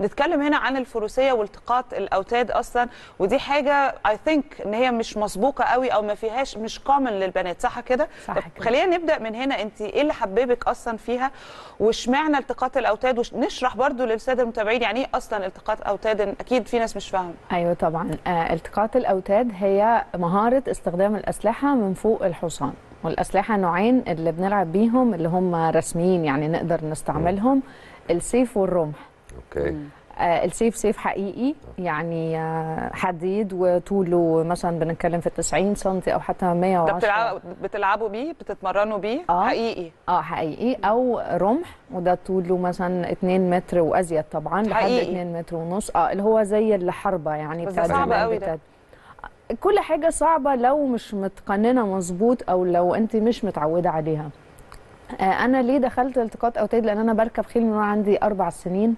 نتكلم هنا عن الفروسيه والتقاط الاوتاد اصلا ودي حاجه اي ثينك ان هي مش مسبوقه قوي او ما فيهاش مش كومن للبنات صح كده صح طب كده. خلينا نبدا من هنا انت ايه اللي حببك اصلا فيها واشمعنى التقاط الاوتاد ونشرح برضو للساده المتابعين يعني ايه اصلا التقاط اوتاد اكيد في ناس مش فاهمه ايوه طبعا آه، التقاط الاوتاد هي مهاره استخدام الاسلحه من فوق الحصان والاسلحه نوعين اللي بنلعب بيهم اللي هم رسميين يعني نقدر نستعملهم السيف والرمح اوكي آه، السيف سيف حقيقي يعني آه، حديد وطوله مثلا بنتكلم في 90 سم او حتى ده 110 بتلعبوا بتلعبوا بيه بتتمرنوا بيه آه. حقيقي اه حقيقي او رمح وده طوله مثلا 2 متر وازيد طبعا لحد حقيقي. 2 متر ونص اه اللي هو زي الحربه يعني بس ده بتاع صعب زمان قوي ده. بتاعت- كل حاجه صعبه لو مش متقننه مظبوط او لو انت مش متعوده عليها آه انا ليه دخلت التقاط اوتاد لان انا بركب خيل من وانا عندي اربع سنين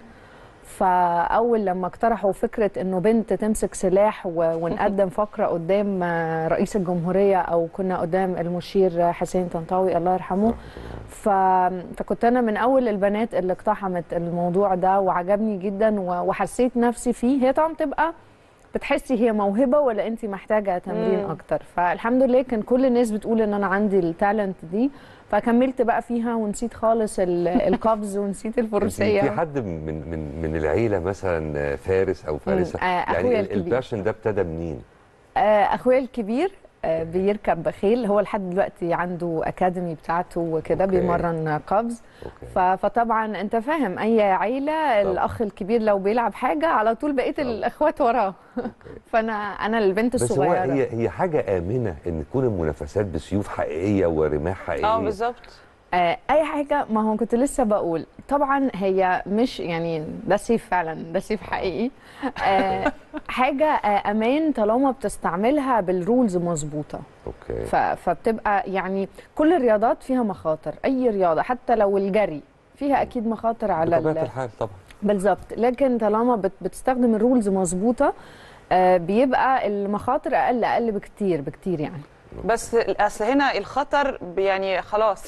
فاول لما اقترحوا فكره انه بنت تمسك سلاح و- ونقدم فقره قدام آه، رئيس الجمهوريه او كنا قدام المشير حسين طنطاوي الله يرحمه ف... فكنت انا من اول البنات اللي اقتحمت الموضوع ده وعجبني جدا و... وحسيت نفسي فيه هي طبعا تبقى بتحسي هي موهبه ولا انت محتاجه تمرين مم. اكتر فالحمد لله كان كل الناس بتقول ان انا عندي التالنت دي فكملت بقى فيها ونسيت خالص ال- القفز ونسيت انت في الفروسيه حد من من من العيله مثلا فارس او فارسه مم. آه، أخويا يعني ال- الكبير. الباشن ده ابتدى منين؟ آه، اخويا الكبير آه، بيركب خيل هو لحد دلوقتي عنده اكاديمي بتاعته وكده أوكي. بيمرن قفز اوكي ف- فطبعا انت فاهم اي عيله الاخ الكبير لو بيلعب حاجه على طول بقيه الاخوات وراه فانا انا البنت بس هو الصغيره هي هي حاجه امنه ان تكون المنافسات بسيوف حقيقيه ورماح حقيقيه اه بالظبط آه، اي حاجه ما هو كنت لسه بقول طبعا هي مش يعني ده سيف فعلا ده سيف حقيقي آه، حاجه آه، امان طالما بتستعملها بالرولز مظبوطه اوكي ف- فبتبقى يعني كل الرياضات فيها مخاطر اي رياضه حتى لو الجري فيها اكيد مخاطر على بطبيعه ال- الحال طبعا بالظبط لكن طالما بت- بتستخدم الرولز مظبوطه آه، بيبقى المخاطر اقل اقل بكتير بكتير يعني بس اصل هنا الخطر يعني خلاص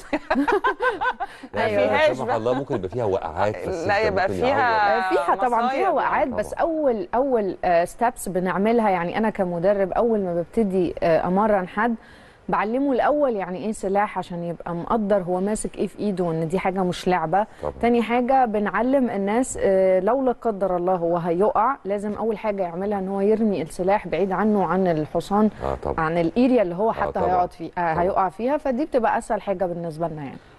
يعني أيوة. لا فيهاش سمح بقى. الله ممكن يبقى فيها وقعات في السكة، لا يبقى ممكن فيها يعور. آه، فيها طبعا مصايب فيها وقعات طبعاً. بس اول اول ستابس بنعملها يعني انا كمدرب اول ما ببتدي آه، امرن حد بعلمه الاول يعني ايه سلاح عشان يبقى مقدر هو ماسك ايه في ايده وان دي حاجه مش لعبه طبعا تاني حاجه بنعلم الناس آه، لو لا قدر الله هو هيقع لازم اول حاجه يعملها ان هو يرمي السلاح بعيد عنه عن الحصان اه طبعا عن الاريا اللي هو حتى طبعاً. هيقعد فيه آه طبعاً. هيقع فيها فدي بتبقى اسهل حاجه بالنسبه لنا يعني